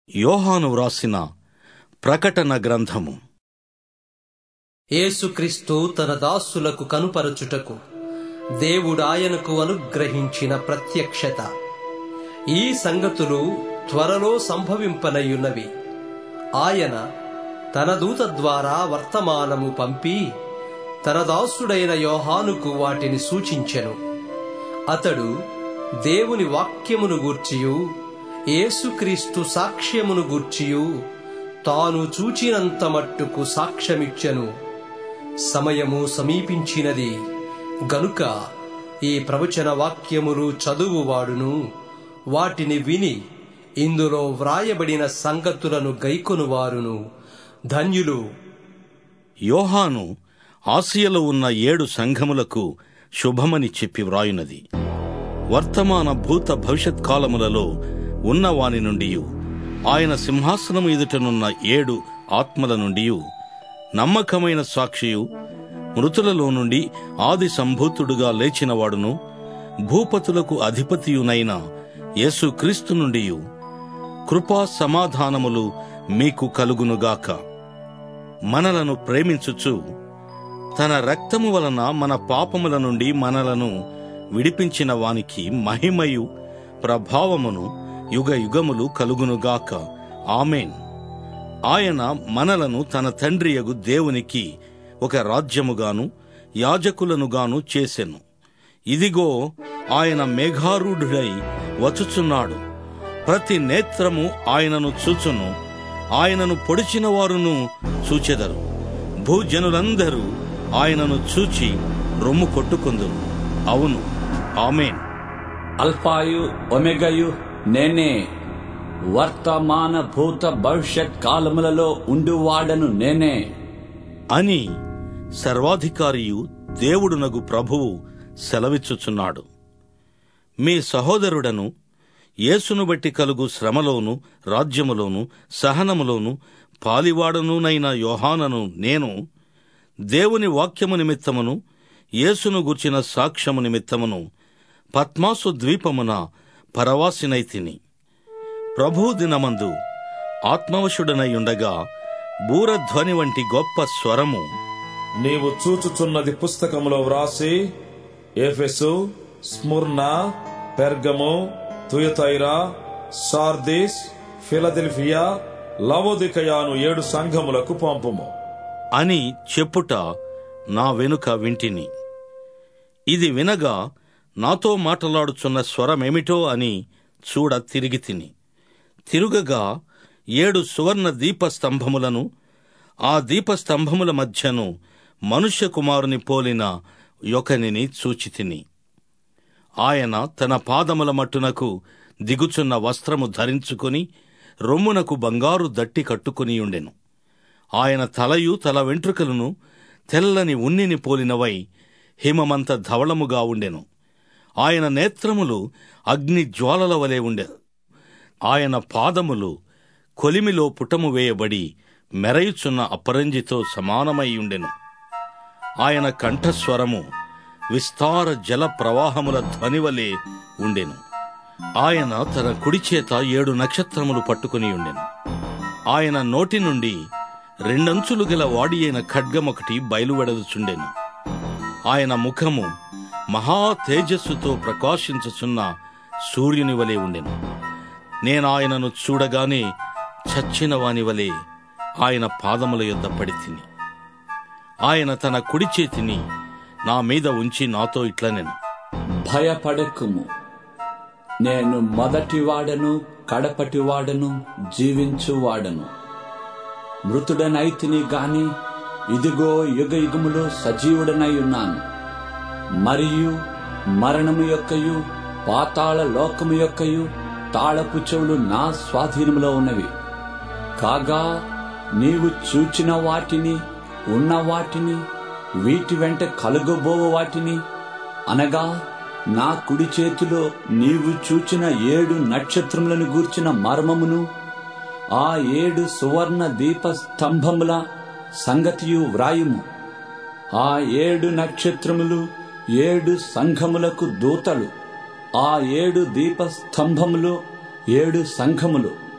యోహాను వ్రాసిన ప్రకటన గ్రంథము యేసుక్రీస్తు తన దాసులకు కనుపరచుటకు దేవుడాయనకు అనుగ్రహించిన ప్రత్యక్షత ఈ సంగతులు త్వరలో సంభవింపనయ్యున్నవి ఆయన తన దూత ద్వారా వర్తమానము పంపి తన దాసుడైన యోహానుకు వాటిని సూచించెను అతడు దేవుని వాక్యమును గూర్చియు యేసుక్రీస్తు సాక్ష్యమును గూర్చియు తాను చూచినంత మట్టుకు సాక్ష్యమిచ్చెను సమయము సమీపించినది గనుక ఈ ప్రవచన వాక్యములు చదువువాడును వాటిని విని ఇందులో వ్రాయబడిన సంగతులను గైకొనువారును ధన్యులు యోహాను ఆసియలో ఉన్న ఏడు సంఘములకు శుభమని చెప్పి వ్రాయునది వర్తమాన భూత భవిష్యత్ కాలములలో ఉన్నవాని నుండి ఆయన సింహాసనము ఎదుటనున్న ఏడు ఆత్మల నుండి నమ్మకమైన సాక్షియు మృతులలో నుండి ఆది సంభూతుడుగా లేచినవాడును భూపతులకు అధిపతియునైన యేసుక్రీస్తు నుండి కృపా సమాధానములు మీకు కలుగునుగాక మనలను ప్రేమించుచు తన రక్తము వలన మన పాపముల నుండి మనలను విడిపించిన వానికి మహిమయు ప్రభావమును యుగ యుగములు కలుగునుగాక ఆమెన్ ఆయన మనలను తన తండ్రియగు దేవునికి ఒక రాజ్యముగాను యాజకులనుగాను చేసెను ఇదిగో ఆయన మేఘారూఢుడై వచ్చుచున్నాడు ప్రతి నేత్రము ఆయనను చూచును ఆయనను పొడిచిన వారును చూచెదరు భూజనులందరూ ఆయనను చూచి రొమ్ము కొట్టుకుందురు అవును ఆమెన్ అల్ఫాయు ఒమెగయు నేనే వర్తమాన భూత భవిష్యత్ కాలములలో ఉండువాడను నేనే అని సర్వాధికారియు దేవుడునగు ప్రభువు సెలవిచ్చుచున్నాడు మీ సహోదరుడను యేసును బట్టి కలుగు శ్రమలోను రాజ్యములోను సహనములోను పాలివాడనునైన యోహానను నేను దేవుని వాక్యము నిమిత్తమును యేసును గుర్చిన సాక్ష్యము నిమిత్తమును పద్మాసు ద్వీపమున పరవాసినైతిని ప్రభు దినమందు ఆత్మవశుడనై బూరధ్వని వంటి గొప్ప స్వరము నీవు చూచుచున్నది పుస్తకములో వ్రాసి Ephesus Smyrna Pergamum Thyatira Sardis Philadelphia లవోదికయాను ఏడు సంఘములకు పంపుము అని చెప్పుట నా వెనుక వింటిని ఇది వినగా నాతో మాటలాడుచున్న స్వరమేమిటో అని చూడ తిరిగి తిని తిరుగగా ఏడు సువర్ణ దీపస్తంభములను ఆ దీపస్తంభముల మధ్యను మనుష్య కుమారుని పోలిన యొకనిని చూచితిని ఆయన తన పాదముల మట్టునకు దిగుచున్న వస్త్రము ధరించుకొని రొమ్మునకు బంగారు దట్టి కట్టుకుని ఉండెను ఆయన తలయు తల వెంట్రుకలను తెల్లని ఉన్నిని పోలినవై హిమమంత ధవళముగా ఉండెను ఆయన నేత్రములు అగ్ని జ్వాలల వలె ఉండే ఆయన పాదములు కొలిమిలో పుటము వేయబడి మెరయుచున్న అపరంజితో సమానమై ఉండెను ఆయన కంఠస్వరము విస్తార జల ప్రవాహముల ధ్వనివలే ఉండెను ఆయన తన కుడి చేత ఏడు నక్షత్రములు పట్టుకుని ఉండెను ఆయన నోటి నుండి రెండంచులు గల వాడి అయిన ఖడ్గమొకటి బయలువెడదుచుండెను ఆయన ముఖము మహా తేజస్సుతో ప్రకాశించుచున్న సూర్యుని వలె ఉండెను నేను ఆయనను చూడగానే చచ్చిన వాని వలె ఆయన పాదముల యొద్ద పడి తిని ఆయన తన కుడి చేతిని నా మీద ఉంచి నాతో ఇట్లనెను భయపడకుము నేను మొదటివాడను కడపటివాడను జీవించువాడను మృతుడనైతిని గాని ఇదిగో యుగ యుగములో సజీవుడనై ఉన్నాను మరియు మరణము యొక్కయు పాతాళ లోకము యొక్కయు తాళపు చెవులు నా స్వాధీనములో ఉన్నవి కాగా నీవు చూచిన వాటిని ఉన్న వాటిని వీటి వెంట కలుగబోవు వాటిని అనగా నా కుడి చేతిలో నీవు చూచిన ఏడు నక్షత్రములను గూర్చిన మర్మమును ఆ ఏడు సువర్ణ దీప స్తంభముల సంగతియు వ్రాయుము ఆ ఏడు నక్షత్రములు ఏడు సంఘములకు దూతలు ఆ ఏడు దీప స్తంభములు ఏడు సంఘములు